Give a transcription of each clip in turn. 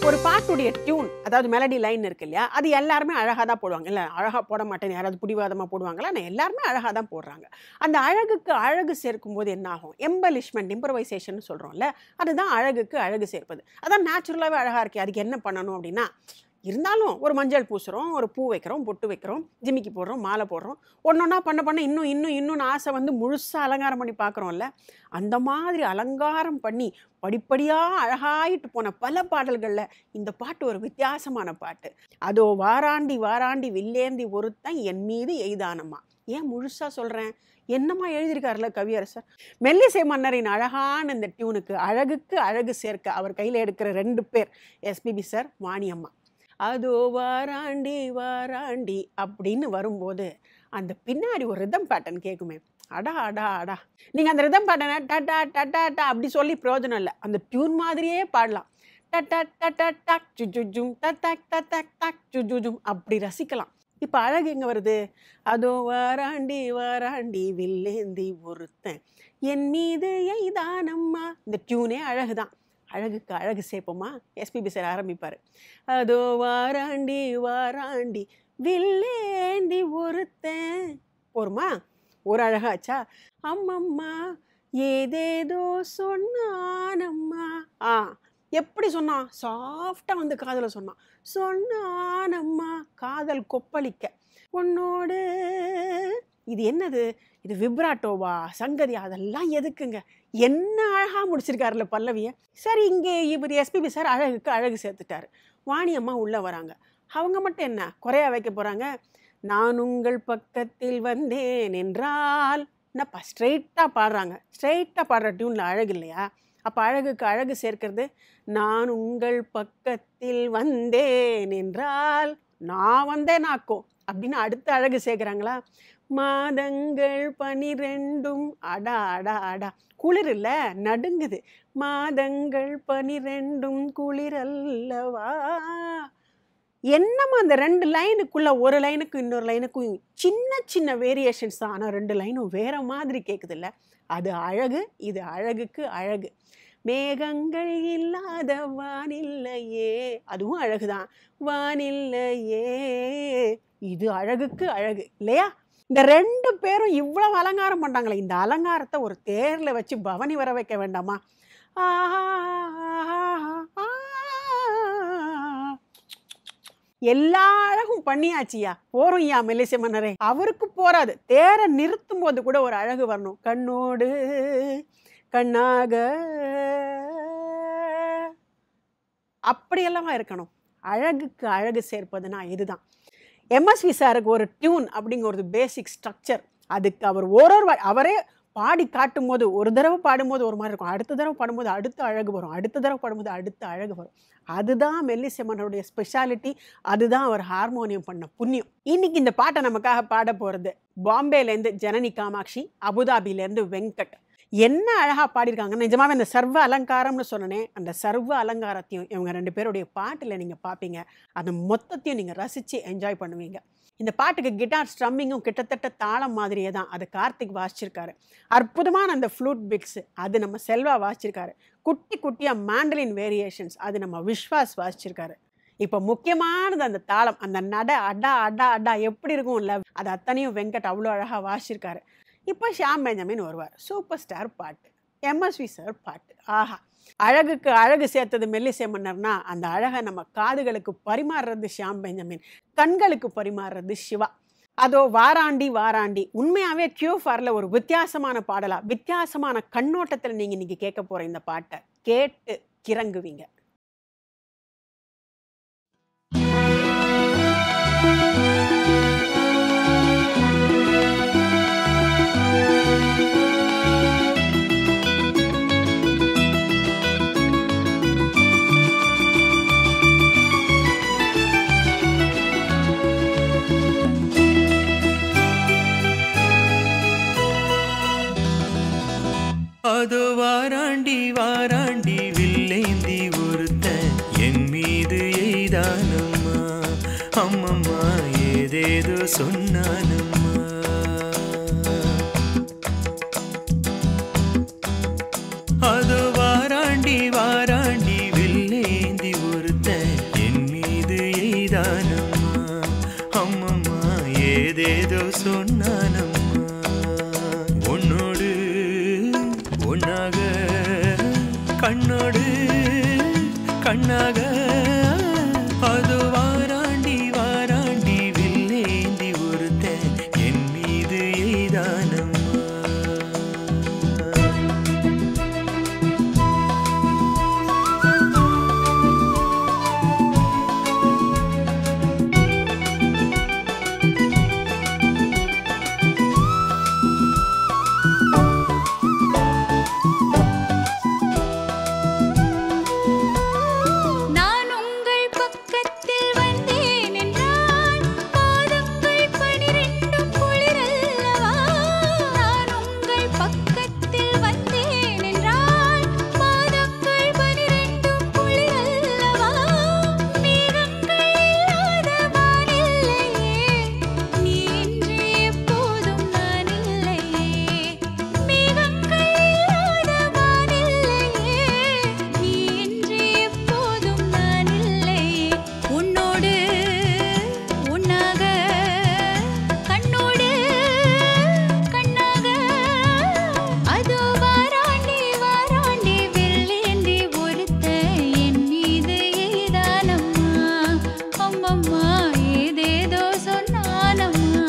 ஒரு பாட்டுடைய டியூன் அதாவது மெலடி லைன் இருக்கு இல்லையா அது எல்லாருமே அழகாக தான் போடுவாங்க இல்லை அழகாக போட மாட்டேன் யாராவது பிடிவாதமாக போடுவாங்களா ஆனால் எல்லாருமே அழகாக தான் போடுறாங்க அந்த அழகுக்கு அழகு சேர்க்கும் போது என்ன ஆகும் எம்பலிஷ்மெண்ட் இம்ப்ரவைசேஷன் சொல்கிறோம்ல அதுதான் அழகுக்கு அழகு சேர்ப்பது அதான் நேச்சுரலாகவே அழகாக இருக்கே அதுக்கு என்ன பண்ணணும் அப்படின்னா இருந்தாலும் ஒரு மஞ்சள் பூசுகிறோம் ஒரு பூ வைக்கிறோம் பொட்டு வைக்கிறோம் ஜிமிக்கி போடுறோம் மாலை போடுறோம் ஒன்று ஒன்றா பண்ண பண்ண இன்னும் இன்னும் இன்னும் ஆசை வந்து முழுசாக அலங்காரம் பண்ணி பார்க்குறோம்ல அந்த மாதிரி அலங்காரம் பண்ணி படிப்படியாக அழகாயிட்டு போன பல பாடல்களில் இந்த பாட்டு ஒரு வித்தியாசமான பாட்டு அதோ வாராண்டி வாராண்டி வில்லேந்தி ஒருத்தன் என் மீது எய்தானம்மா ஏன் முழுசாக சொல்கிறேன் என்னம்மா எழுதியிருக்காருல கவியரசர் மெல்லிசை மன்னரின் அழகான இந்த டியூனுக்கு அழகுக்கு அழகு சேர்க்க அவர் கையில் எடுக்கிற ரெண்டு பேர் எஸ்பிபி சார் வாணியம்மா அதோ வாராண்டி வாராண்டி அப்படின்னு வரும்போது அந்த பின்னாடி ஒரு ரிதம் பேட்டர்ன் கேட்குமே அடா அடா அடா நீங்கள் அந்த ரிதம் பேட்டர்னை டட்டா டட்டா டா அப்படி சொல்லி பிரயோஜனம் இல்லை அந்த டியூன் மாதிரியே பாடலாம் டட்டா டட்டா டக் ஜுஜுஜும் டக் டக் டக் ஜுஜுஜும் அப்படி ரசிக்கலாம் இப்போ அழகு எங்கே வருது அதோ வாராண்டி வாராண்டி வில்லேந்தி ஒருத்தன் என் மீது எய்தானம்மா இந்த டியூனே அழகு தான் அழகுக்கு அழகு சேர்ப்போமா எஸ்பிபி சார் ஆரம்பிப்பார் அதோ வாராண்டி வாராண்டி வில்லேந்தி ஒருத்தன் போருமா ஒரு அழகாச்சா அம்மம்மா ஏதேதோ சொன்னானம்மா ஆ எப்படி சொன்னான் சாஃப்டாக வந்து காதலை சொன்னான் சொன்னானம்மா காதல் கொப்பளிக்க உன்னோடு இது என்னது இது விப்ராட்டோவா சங்கதி அதெல்லாம் எதுக்குங்க என்ன அழகாக முடிச்சிருக்காருல பல்லவியை சரி இங்கே இவர் எஸ்பிபி சார் அழகுக்கு அழகு சேர்த்துட்டாரு வாணி அம்மா உள்ளே வராங்க அவங்க மட்டும் என்ன குறையா வைக்க போகிறாங்க நான் உங்கள் பக்கத்தில் வந்தேன் என்றால் என்னப்பா ஸ்ட்ரெயிட்டாக பாடுறாங்க ஸ்ட்ரெயிட்டாக பாடுற டியூனில் அழகு இல்லையா அப்போ அழகுக்கு அழகு சேர்க்கிறது நான் உங்கள் பக்கத்தில் வந்தேன் என்றால் நான் வந்தேனாக்கோ அப்படின்னு அடுத்த அழகு சேர்க்குறாங்களா மாதங்கள் பனிரெண்டும் அடா அடா அடா குளிர் இல்லை நடுங்குது மாதங்கள் பனிரெண்டும் குளிர் அல்லவா என்னம்மா அந்த ரெண்டு லைனுக்குள்ள ஒரு லைனுக்கும் இன்னொரு லைனுக்கும் சின்ன சின்ன வேரியேஷன்ஸ் தான் ஆனால் ரெண்டு லைனும் வேற மாதிரி கேட்குதுல்ல அது அழகு இது அழகுக்கு அழகு மேகங்கள் இல்லாத வானில்லையே அதுவும் அழகுதான் வானில்லையே இது அழகுக்கு அழகு இல்லையா இந்த ரெண்டு பேரும் இவ்வளவு அலங்காரம் பண்ணாங்களே இந்த அலங்காரத்தை ஒரு தேர்ல வச்சு பவனி வர வைக்க வேண்டாமா ஆஹா, ஆஹா, ஆஹா. எல்லா அழகும் பண்ணியாச்சியா போறோம் ஐயா மெல்லிசை மன்னரே அவருக்கு போறாது தேரை நிறுத்தும் போது கூட ஒரு அழகு வரணும் கண்ணோடு கண்ணாக அப்படியெல்லாம் இருக்கணும் அழகுக்கு அழகு சேர்ப்பதுனா இதுதான் எம்எஸ்வி சாருக்கு ஒரு டியூன் அப்படிங்கிற ஒரு பேசிக் ஸ்ட்ரக்சர் அதுக்கு அவர் ஒரு ஒரு வா- அவரே பாடி காட்டும் போது ஒரு தடவை பாடும்போது ஒரு மாதிரி இருக்கும் அடுத்த தடவை பாடும்போது அடுத்த அழகு வரும் அடுத்த தடவை பாடும்போது அடுத்த அழகு வரும் அதுதான் மெல்லிசெம்மனுடைய ஸ்பெஷாலிட்டி அதுதான் அவர் ஹார்மோனியம் பண்ண புண்ணியம் இன்னைக்கு இந்த பாட்டை நமக்காக பாட போகிறது பாம்பேலேருந்து ஜனனி காமாட்சி அபுதாபிலேருந்து வெங்கட் என்ன அழகாக பாடியிருக்காங்க நிஜமாவே அந்த சர்வ அலங்காரம்னு சொன்னனே அந்த சர்வ அலங்காரத்தையும் இவங்க ரெண்டு பேருடைய பாட்டில் நீங்கள் பார்ப்பீங்க அந்த மொத்தத்தையும் நீங்கள் ரசித்து என்ஜாய் பண்ணுவீங்க இந்த பாட்டுக்கு கிட்டார் ஸ்ட்ரம்மிங்கும் கிட்டத்தட்ட தாளம் மாதிரியே தான் அது கார்த்திக் வாசிச்சிருக்காரு அற்புதமான அந்த ஃப்ளூட் பிக்ஸ் அது நம்ம செல்வா வாசிச்சிருக்காரு குட்டி குட்டியாக மேண்டலின் வேரியேஷன்ஸ் அது நம்ம விஸ்வாஸ் வாசிச்சிருக்காரு இப்போ முக்கியமானது அந்த தாளம் அந்த நட அடா அடா அடா எப்படி இருக்கும்ல அது அத்தனையும் வெங்கட் அவ்வளோ அழகாக வாசிச்சிருக்காரு இப்போ ஷாம் பெஞ்சமின் வருவார் சூப்பர் ஸ்டார் பாட்டு எம்எஸ்வி சார் பாட்டு ஆஹா அழகுக்கு அழகு சேர்த்தது மெல்லிசை மன்னர்னா அந்த அழகை நம்ம காதுகளுக்கு பரிமாறுறது ஷியாம் பெஞ்சமின் கண்களுக்கு பரிமாறுறது சிவா அதோ வாராண்டி வாராண்டி உண்மையாவே கியூஃபாரில் ஒரு வித்தியாசமான பாடலா வித்தியாசமான கண்ணோட்டத்தில் நீங்க இன்னைக்கு கேட்க போற இந்த பாட்டை கேட்டு கிறங்குவீங்க அது வாராண்டி வாராண்டி வில்லேந்தி ஒருத்தன் என் மீது எய்தானம்மா அம்மம்மா ஏதேதோ சொன்னானம்மா அது வாராண்டி வாராண்டி வில்லேந்தி ஒருத்தன் கண்ணாக கண்ணோடு கண்ணாக அது வாராண்டி வாராண்டி வில்லேந்தி ஒருத்த என் மீது எய்தானம்மா நான் உங்கள் பக்கத்தில் வந்தேன் என்றால் பாதங்கள் பனிரெண்டும் குளிரல்லவா நான் உங்கள் பக்கத்தில் வந்தேன் என்றால் பாதங்கள் பனிரெண்டும் குளிரல்லவா மேகங்கள் இல்லாத வானில்லையே நீ இன்று எப்போதும் நான் இல்லையே மேகங்கள் இல்லாத வானில்லையே நீ இன்று எப்போதும் நான் இல்லையே உன்னோடு உன்னாக கண்ணோடு கண்ணாக அதோ வாராண்டி வாராண்டி வெள்ளேந்தி ஒருத்த என் மீது ஏதானம்மா அம்மம்மா ஏதேதோ சொன்னானம்மா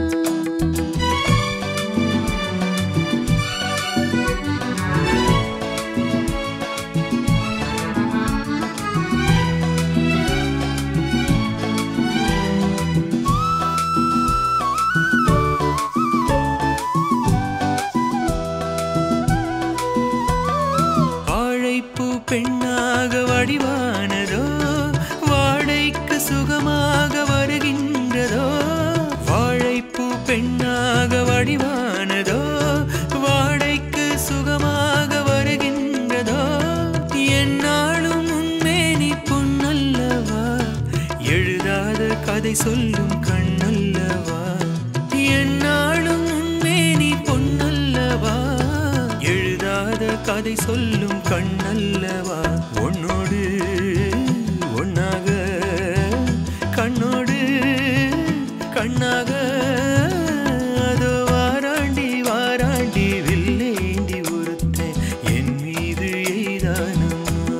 வாழைப்பூ பெண்ணாக வடிவானதோ வாழைக்கு சுகமாக வருகின்றதோ வாழைப்பூ பெண்ணாக வடிவானதோ வாழைக்கு சுகமாக வருகின்றதோ என்னாலும் உன்மேனி பொன்னல்லவா எழுதாத கதை சொல்லும் கண்ணல்லவா என்னாலும் உன்மேனி பொன்னல்லவா எழுதாத கதை சொல்லும் கண்ணல்லவா உன்னோடு ஒன்னாக கண்ணோடு கண்ணாக அதோ வாராண்டி வாராண்டி வில்லேந்தி ஒருத்த என் மீது எய்தானம்மா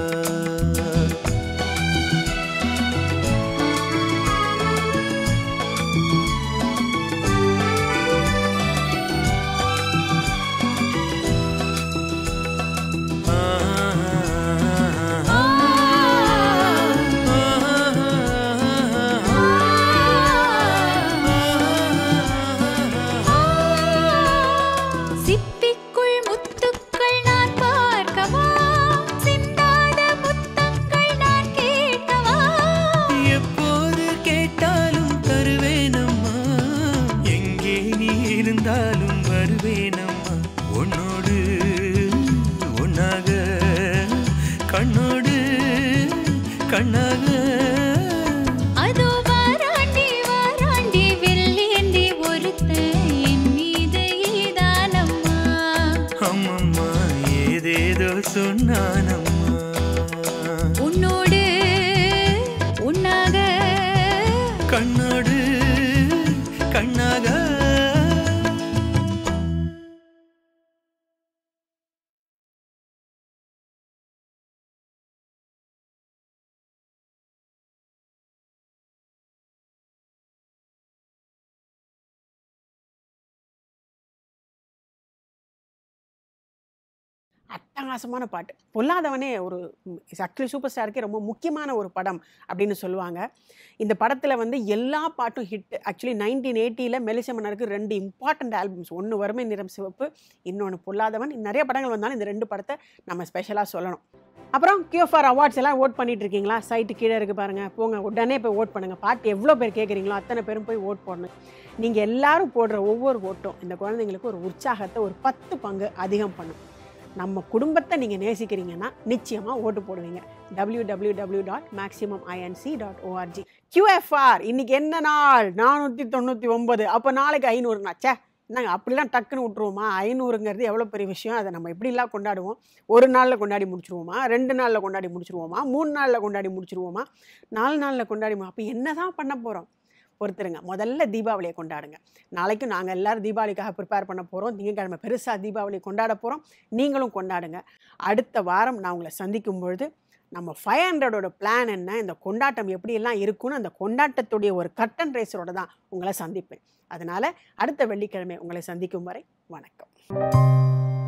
சிப்பிக்குள் முத்துக்கள் நான் பார்க்கவா சிந்தாத முத்தங்கள் நான் கேட்கவா எப்போது கேட்டாலும் தருவேனம்மா எங்கே நீ இருந்தாலும் வருவேனம்மா உன்னோடு உன்னாக கண்ணோடு கண்ணாக அதோ வாராண்டி வாராண்டி வெள்ளேந்தி ஒருத்த என் மீது ஏதானம்மா அம்மம்மா ஏதேதோ சொன்னானம்மா உன்னோடு உன்னாக கண்ணோடு கண்ணாக அட்டகாசமான பாட்டு பொல்லாதவனே ஒரு ஆக்சுவலி சூப்பர் ஸ்டாருக்கே ரொம்ப முக்கியமான ஒரு படம் அப்படின்னு சொல்லுவாங்க இந்த படத்தில் வந்து எல்லா பாட்டும் ஹிட் ஆக்சுவலி நைன்டீன் எயிட்டியில் மெலிசமனருக்கு ரெண்டு இம்பார்ட்டண்ட் ஆல்பம்ஸ் ஒன்று வறுமை நிறம் சிவப்பு இன்னொன்று பொல்லாதவன் நிறைய படங்கள் வந்தாலும் இந்த ரெண்டு படத்தை நம்ம ஸ்பெஷலாக சொல்லணும் அப்புறம் கியூஎஃப்ஆர் அவார்ட்ஸ் எல்லாம் ஓட் பண்ணிட்டு இருக்கீங்களா சைட்டு கீழே இருக்கு பாருங்க போங்க உடனே போய் ஓட் பண்ணுங்க பாட்டு எவ்வளோ பேர் கேட்குறீங்களோ அத்தனை பேரும் போய் ஓட் போடணும் நீங்கள் எல்லாரும் போடுற ஒவ்வொரு ஓட்டும் இந்த குழந்தைங்களுக்கு ஒரு உற்சாகத்தை ஒரு பத்து பங்கு அதிகம் பண்ணும் நம்ம குடும்பத்தை நீங்கள் நேசிக்கிறீங்கன்னா நிச்சயமாக ஓட்டு போடுவீங்க W W W dot maximum INC dot ORG QFR இன்னைக்கு என்ன நாள் நானூற்றி தொண்ணூற்றி ஒம்பது அப்போ நாளைக்கு ஐநூறுனா ச்சே என்னங்க அப்படிலாம் டக்குன்னு விட்ருவோமா ஐநூறுங்கிறது எவ்வளோ பெரிய விஷயம் அதை நம்ம எப்படிலாம் கொண்டாடுவோம் ஒரு நாளில் கொண்டாடி முடிச்சிருவோமா ரெண்டு நாளில் கொண்டாடி முடிச்சிருவோமா மூணு நாளில் கொண்டாடி முடிச்சிருவோமா நாலு நாளில் கொண்டாடி அப்போ என்ன தான் பண்ண போகிறோம் பொறுத்துருங்க முதல்ல தீபாவளியை கொண்டாடுங்க நாளைக்கும் நாங்கள் எல்லாரும் தீபாவளிக்காக ப்ரிப்பேர் பண்ண போகிறோம் திங்கட்கிழமை பெருசாக தீபாவளி கொண்டாட போகிறோம் நீங்களும் கொண்டாடுங்க அடுத்த வாரம் நான் உங்களை சந்திக்கும் பொழுது நம்ம ஃபைவ் ஹண்ட்ரடோட பிளான் என்ன இந்த கொண்டாட்டம் எப்படியெல்லாம் இருக்குன்னு அந்த கொண்டாட்டத்துடைய ஒரு கட்டன் ரேஸரோட தான் உங்களை சந்திப்பேன் அதனால் அடுத்த வெள்ளிக்கிழமை உங்களை சந்திக்கும் வரை வணக்கம்